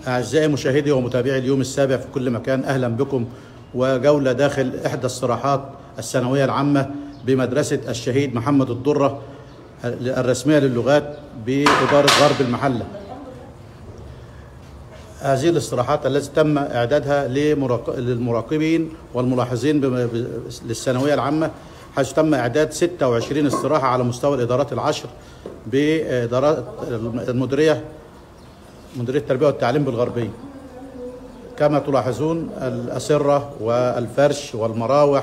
أعزائي مشاهدي ومتابعي اليوم السابع في كل مكان أهلا بكم وجولة داخل إحدى الصراحات الثانوية العامة بمدرسة الشهيد محمد الضرة الرسمية للغات بإدارة غرب المحلة هذه الاستراحات التي تم إعدادها لمراق- للمراقبين والملاحظين بم- ب- للثانوية العامة حيث تم إعداد 26 استراحة على مستوى الإدارات العشر بإدارات المديرية مديرية التربية والتعليم بالغربية كما تلاحظون الأسرة والفرش والمراوح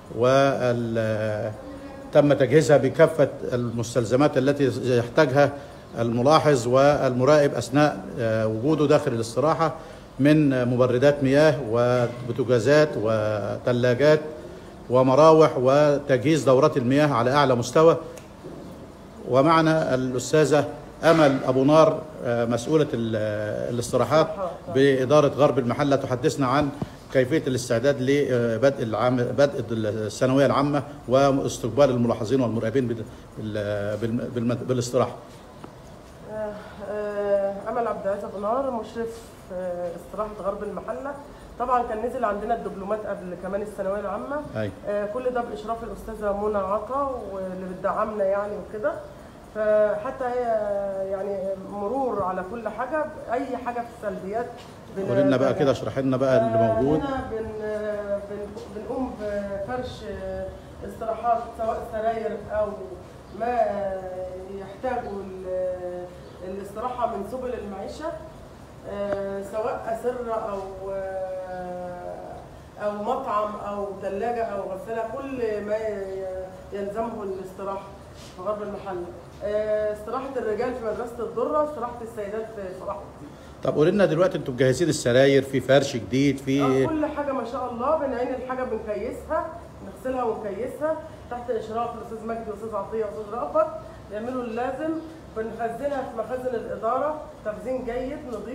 وال تم تجهيزها بكافة المستلزمات التي يحتاجها الملاحظ والمراقب أثناء آه، وجوده داخل الاستراحة من مبردات مياه وبوتاجازات وثلاجات ومراوح وتجهيز دورات المياه على أعلى مستوى ومعنا الأستاذة أمل أبو نار آه، مسؤولة ال- الاستراحات بإدارة غرب المحلة تحدثنا عن كيفية الاستعداد لبدء العام بدء الثانوية العامة واستقبال الملاحظين والمراقبين بال- بال- بالم- بالم- بالاستراحة. آه، آه، امل عبد العزيز ابو نار مشرف آه، استراحه غرب المحله طبعا كان نزل عندنا الدبلومات قبل كمان الثانويه العامه أي. آه، كل ده باشراف الاستاذه منى عطا واللي بتدعمنا يعني وكده فحتى هي يعني مرور على كل حاجه اي حاجه في السلبيات بن- قولي لنا بقى كده اشرح لنا بقى اللي موجود. هنا بن بن بنقوم بفرش استراحات سواء سراير او ما يحتاجه ال- الاستراحه من سبل المعيشه آه، سواء اسره او آه، او مطعم او ثلاجه او غساله كل ما ي- يلزمه الاستراحه في غرب المحل آه، استراحه الرجال في مدرسه الضره استراحه السيدات في صلاح الدين طب قولي لنا دلوقتي انتوا مجهزين السراير في فرش جديد آه، في كل حاجه ما شاء الله بنعين الحاجه بنكيسها نغسلها ونكيسها تحت اشراف الاستاذ مجدي والاستاذ عطيه والاستاذ رأفت بيعملوا اللازم بنخزنها في مخازن الاداره تخزين جيد نظيف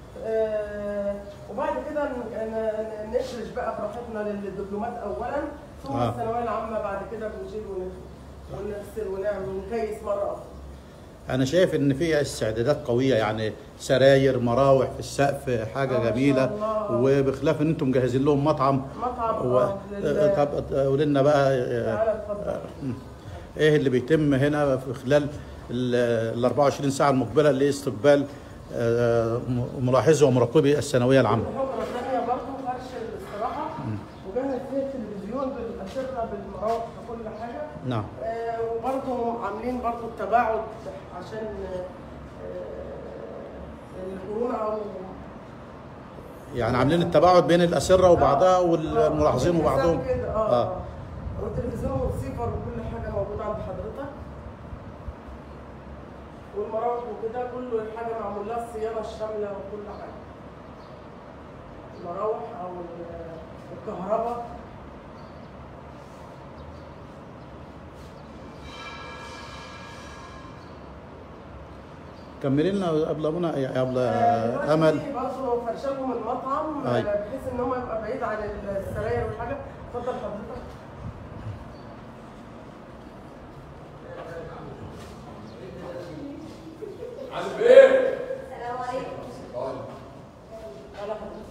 آه وبعد كده ن- ن- نفرش بقى براحتنا للدبلومات اولا ثم آه. الثانويه العامه بعد كده بنشيل ونغ- ونغسل ونعمل ونكيس مره اخرى انا شايف ان في استعدادات قويه يعني سراير مراوح في السقف حاجه آه، ما شاء جميله الله. وبخلاف ان انتم مجهزين لهم مطعم مطعم و... آه، لل- طب قولي لنا بقى آه، تعالى اتفضل ايه اللي بيتم هنا في خلال ال 24 ساعه المقبله لاستقبال آه، م- ملاحظي ومراقبي الثانويه العامه الفقرة الثانية برضه فرش الاستراحة وجهز فيها التلفزيون بالأسرة بالمراوح بكل حاجة نعم آه وبرضه عاملين برضه التباعد عشان آه الكورونا أو يعني عاملين التباعد بين الاسره وبعضها والملاحظين وبعضهم كده اه, آه. والتلفزيون والسيفر وكل حاجة موجودة عند حضرتك والمراوح وكده كل حاجة معمول لها الصيانة الشاملة وكل حاجة المراوح أو ال- الكهرباء كملي لنا قبل منى يا قبل آه، امل دلوقتي برضه فرشلهم المطعم آه، أي. بحيث ان هم يبقى بعيد عن السراير والحاجه اتفضل حضرتك على حضرتك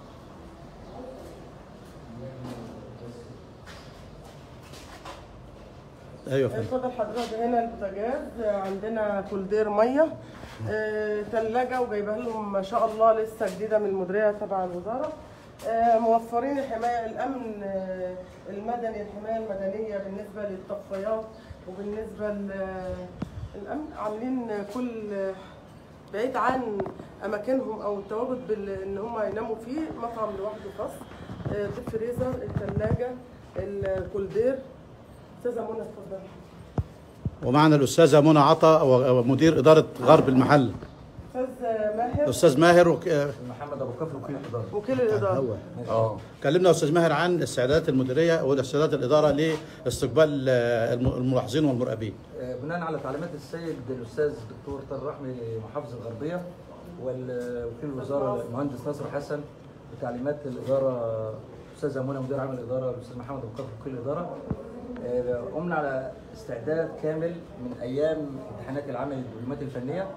ايوه فندم اتفضل حضرتك هنا البوتاجاز عندنا كولدير ميه آه، تلاجة وجايبها لهم ما شاء الله لسه جديدة من المديرية تبع الوزارة آه، موفرين الحماية الأمن آه، المدني الحماية المدنية بالنسبة للطفايات وبالنسبة للأمن عاملين كل بعيد عن أماكنهم أو التواجد بال- إن هم يناموا فيه مطعم لوحده خاص آه، الديب فريزر الثلاجة الكولدير أستاذة منى اتفضلي ومعنا الاستاذه منى عطا ومدير اداره غرب المحل أستاذ ماهر استاذ ماهر وك... محمد ابو كفر وكيل الاداره وكيل الإدارة اه كلمنا استاذ ماهر عن استعدادات المديريه واستعدادات الاداره لاستقبال آه، الم- الملاحظين والمراقبين آه، بناء على تعليمات السيد الاستاذ الدكتور طارق رحمي محافظ الغربيه والوكيل الوزاره المهندس ناصر حسن وتعليمات الاداره الاستاذه منى مدير عام الاداره الاستاذ محمد ابو كفر وكيل الاداره آه، قمنا على استعداد كامل من ايام امتحانات العمل الدبلومات الفنيه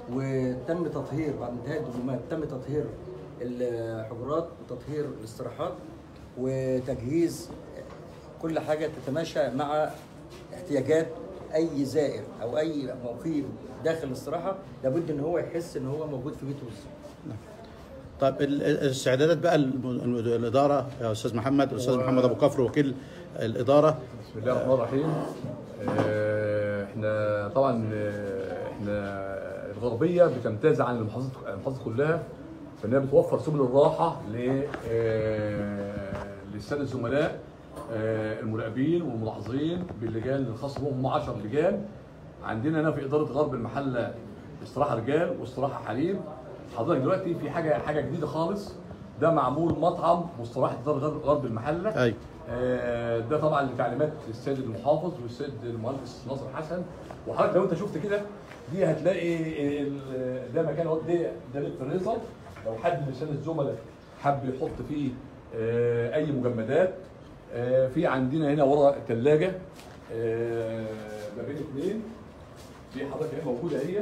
وتم تطهير بعد انتهاء الدبلومات تم تطهير الحجرات وتطهير الاستراحات وتجهيز كل حاجه تتماشى مع احتياجات اي زائر او اي مقيم داخل الاستراحه لابد ان هو يحس ان هو موجود في بيته بالظبط طيب ال- ال- الاستعدادات بقى الم- الم- الاداره يا استاذ محمد الاستاذ هو- محمد ابو كفر وكيل الاداره بسم الله الرحمن الرحيم آه، احنا طبعا آه، احنا الغربيه بتمتاز عن المحافظات المحافظات كلها في انها بتوفر سبل الراحه ل آه، للساده الزملاء آه، المراقبين والملاحظين باللجان الخاصه بهم هم 10 لجان عندنا هنا في اداره غرب المحله استراحه رجال واستراحه حريم حضرتك دلوقتي في حاجه حاجه جديده خالص ده معمول مطعم واستراحه اداره غرب- غرب المحله ايوه آه، ده طبعا لتعليمات السيد المحافظ والسيد المهندس ناصر حسن وحضرتك لو انت شفت كده دي هتلاقي ال- ده مكان اهو ده ده الفريزر لو حد من الساده الزملاء حب يحط فيه آه، اي مجمدات آه، في عندنا هنا ورا ثلاجه ما بين اثنين دي حضرتك اهي موجوده اهي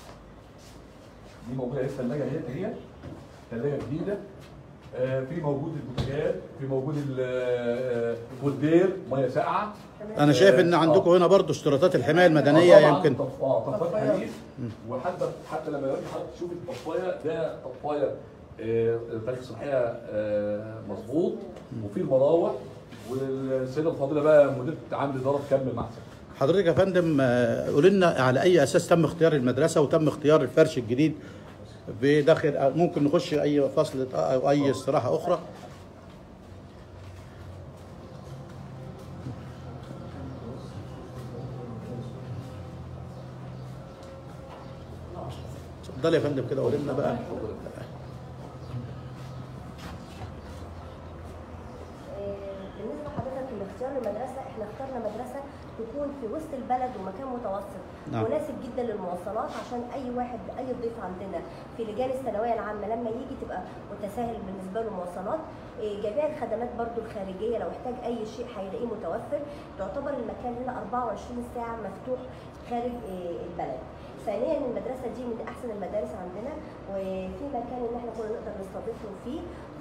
دي موجوده اهي الثلاجه اهي اهي ثلاجه جديده آه، في موجود البوتاجاز في موجود ال- آه، الكولدير ميه ساقعه انا شايف ان آه، عندكم آه. هنا برضو اشتراطات الحمايه المدنيه آه، طبعاً يمكن طف- اه طفايه طفاية. حديد وحتى حتى لما يجي حضرتك تشوف الطفايه ده طفايه آه، تاريخ صحيه آه، مظبوط وفي المراوح والسيده الفاضله بقى مديره عام الاداره تكمل مع سيادتك. حضرتك يا فندم آه، قول لنا على اي اساس تم اختيار المدرسه وتم اختيار الفرش الجديد بداخل آه، ممكن نخش اي فصل او اي استراحه اخرى اتفضل يا فندم كده قول لنا بقى بالنسبه لحضرتك لاختيار المدرسه احنا اخترنا مدرسه تكون في وسط البلد ومكان متوسط نعم. مناسب جدا للمواصلات عشان اي واحد اي ضيف عندنا في لجان الثانويه العامه لما يجي تبقى متساهل بالنسبه له المواصلات إيه، جميع الخدمات برضو الخارجيه لو احتاج اي شيء هيلاقيه متوفر تعتبر المكان هنا 24 ساعه مفتوح خارج إيه، البلد ثانيا المدرسه دي من احسن المدارس عندنا وفي مكان ان احنا كنا نقدر نستضيفهم فيه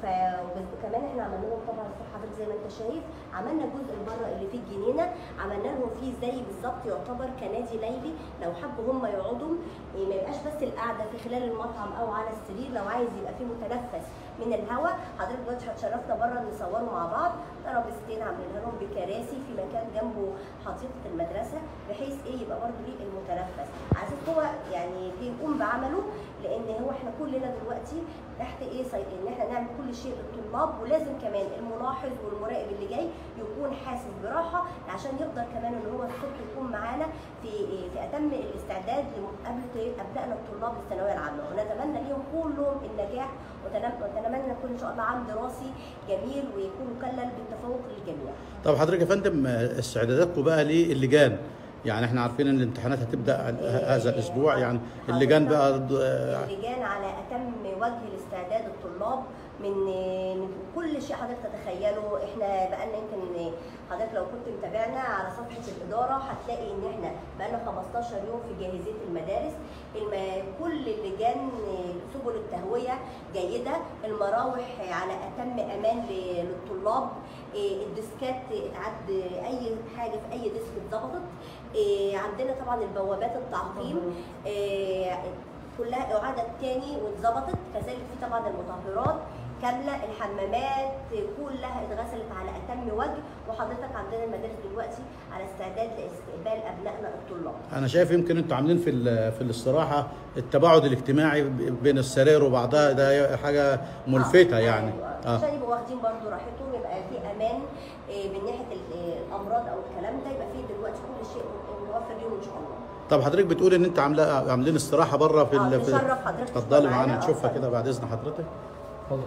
فكمان احنا عملنا لهم طبعا في حضرتك زي ما انت شايف عملنا جزء اللي بره اللي فيه الجنينه عملنا لهم فيه زي بالظبط يعتبر كنادي ليلي لو حبوا هم يقعدوا إيه، ما يبقاش بس القعده في خلال المطعم او على السرير لو عايز يبقى فيه متنفس من الهواء حضرتك دلوقتي هتشرفنا بره نصوروا مع بعض ترابيزتين عاملينها لهم بكراسي في مكان جنبه حديقه المدرسه بحيث ايه يبقى برضه ليه المتنفس على اساس هو يعني بيقوم بعمله لان هو احنا كلنا دلوقتي تحت ايه سي... ان احنا نعمل كل شيء للطلاب ولازم كمان الملاحظ والمراقب اللي جاي يكون حاسس براحه عشان يقدر كمان ان هو الصبح يكون معانا في إيه؟ في اتم الاستعداد لمقابله ابنائنا الطلاب للثانويه العامه ونتمنى ليهم كلهم النجاح وتنم- ونتمنى يكون ان شاء الله عام دراسي جميل ويكون مكلل بالتفوق للجميع. طب حضرتك يا فندم آه، استعداداتكم بقى للجان يعني احنا عارفين ان الامتحانات هتبدا ه- هذا الاسبوع يعني اللجان بقى آه، اللجان على اتم وجه لاستعداد الطلاب من من كل شيء حضرتك تتخيله احنا بقالنا يمكن حضرتك لو كنت متابعنا على صفحه الاداره هتلاقي ان احنا بقالنا 15 يوم في جاهزيه المدارس الم... كل اللجان سبل التهويه جيده المراوح على اتم امان ل- للطلاب إيه، الديسكات اتعد اي حاجه في اي ديسك اتظبطت إيه، عندنا طبعا البوابات التعقيم إيه، كلها اعادت تاني واتظبطت كذلك في طبعا المطهرات كامله الحمامات كلها اتغسلت على اتم وجه وحضرتك عندنا المدارس دلوقتي على استعداد لاستقبال ابنائنا الطلاب انا شايف يمكن انتوا عاملين في ال- في الاستراحه التباعد الاجتماعي ب- بين السراير وبعضها ده حاجه ملفته آه، يعني أيوة. اه عشان يبقوا واخدين برضو راحتهم يبقى في امان إيه، من ناحيه ال- إيه، الامراض او الكلام ده يبقى في دلوقتي كل شيء موفر ليهم ان شاء الله طب حضرتك بتقول ان انت عامله عاملين استراحه بره في آه، ال- في نشرف حضرتك اتفضلي تشوفها معانا معانا. نشوفها آه، كده بعد اذن حضرتك اتفضل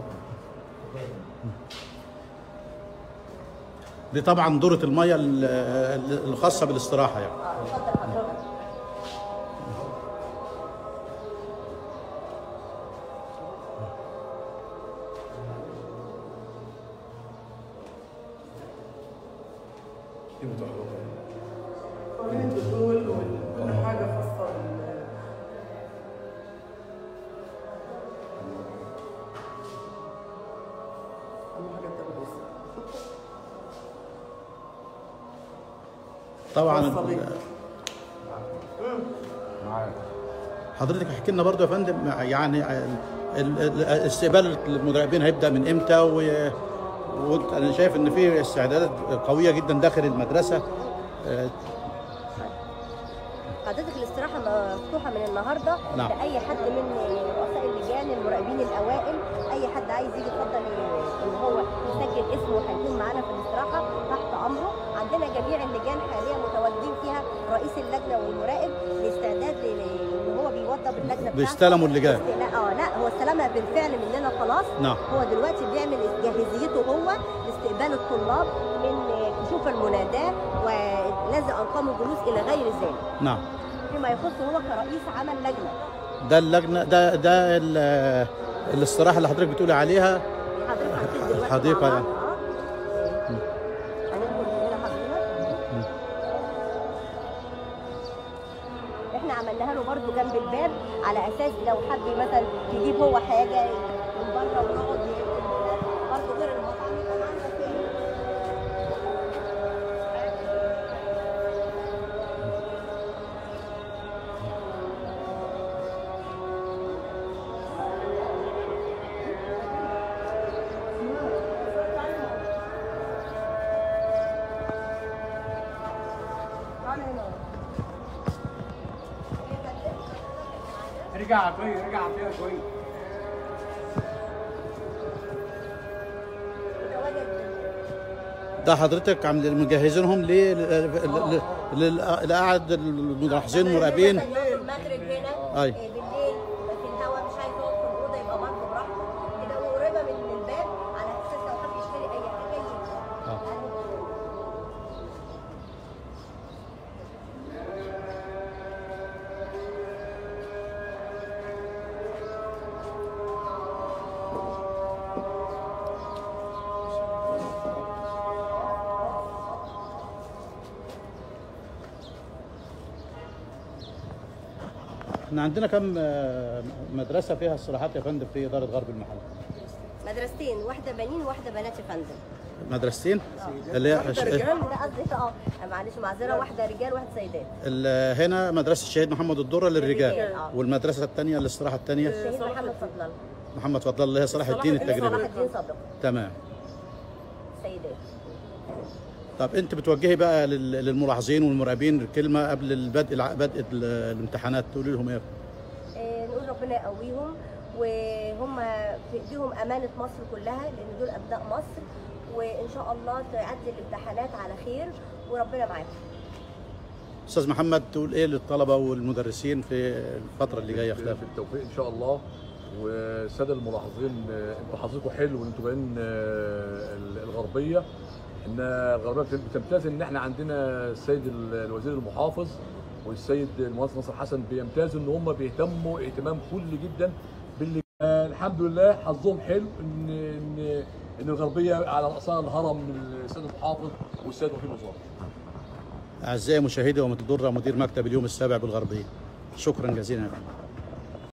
دي طبعا دوره الميه ال- ال- الخاصه بالاستراحه يعني اه اتفضل حضرتك دي متحركه قوانين الدخول وكل حاجه خاصه بال طبعا خاصة بيه. حضرتك احكي لنا برضه يا فندم يعني ال- ال- استقبال المدربين هيبدا من امتى و وانت انا شايف ان في استعدادات قويه جدا داخل المدرسه آه، حضرتك الاستراحه مفتوحه من النهارده نعم. لاي حد من رؤساء اللجان المراقبين الاوائل اي حد عايز يجي يتفضل ي- ان هو يسجل اسمه وهيكون معانا في الاستراحه تحت امره عندنا جميع اللجان حاليا متواجدين فيها رئيس اللجنه والمراقب لاستعداد ل- ان هو بيوضب اللجنه بتاعته بيستلموا اللجان. لا اه لا هو استلمها بالفعل مننا خلاص نعم. هو دلوقتي بيعمل جاهزيته هو لاستقبال الطلاب من كشوف المناداه ولازم ارقام الجلوس الى غير ذلك نعم فيما يخص هو كرئيس عمل لجنه ده اللجنه ده ده ال- الاستراحه اللي حضرتك بتقولي عليها حضرتك هتشوف دلوقتي حديقة مع يعني. بعض. اه هندخل هنا حضرتك احنا عملناها له برضو جنب الباب على اساس لو حب مثلا يجيب هو حاجه من بره ونقعد ناكل برضو غير المطعم يبقى معانا فين تعالى هنا ارجع شوي ارجع فيها شوي ده حضرتك عامل مجهزينهم ليه لقعد الملاحظين المراقبين مثلا يقف المغرب هنا أي. آه، بالليل في الهواء مش عايز يقعد في الاوضه يبقى برضه براحته تبقى قريبه من من الباب على اساس لو حد يشتري اي حاجه يجي آه. احنا عندنا كم آه، مدرسه فيها استراحات يا فندم في اداره غرب المحل مدرستين واحده بنين وواحده بنات يا فندم مدرستين اللي هي واحدة رجال؟ لا قصدي اه معلش معذره واحده رجال واحده سيدات ال- هنا مدرسه الشهيد محمد الدره للرجال للرجال، آه. والمدرسه الثانيه الاستراحه الثانيه الشهيد محمد فضلان محمد فضل الله هي صلاح الدين صلاح التجريبي صلاح الدين صادق تمام سيدات طب انت بتوجهي بقى لل- للملاحظين والمراقبين كلمه قبل البدء الع- بدء ال- الامتحانات تقولي لهم ايه آه، نقول ربنا يقويهم وهم في ايديهم امانه مصر كلها لان دول ابناء مصر وان شاء الله تعدي الامتحانات على خير وربنا معاكم استاذ محمد تقول ايه للطلبه والمدرسين في الفتره اللي جايه في خلاف التوفيق ان شاء الله والساده الملاحظين آه، انتوا حظكم حلو ان انتوا جايين آه، الغربيه ان الغربيه بتمتاز ان احنا عندنا السيد ال- الوزير المحافظ والسيد المهندس ناصر حسن بيمتازوا ان هم بيهتموا اهتمام كلي جدا باللي آه، الحمد لله حظهم حلو ان ان ان الغربيه على راسها الهرم من السيد المحافظ والسيد وكيل الوزاره اعزائي مشاهدي ومتضرة مدير مكتب اليوم السابع بالغربيه شكرا جزيلا يا فندم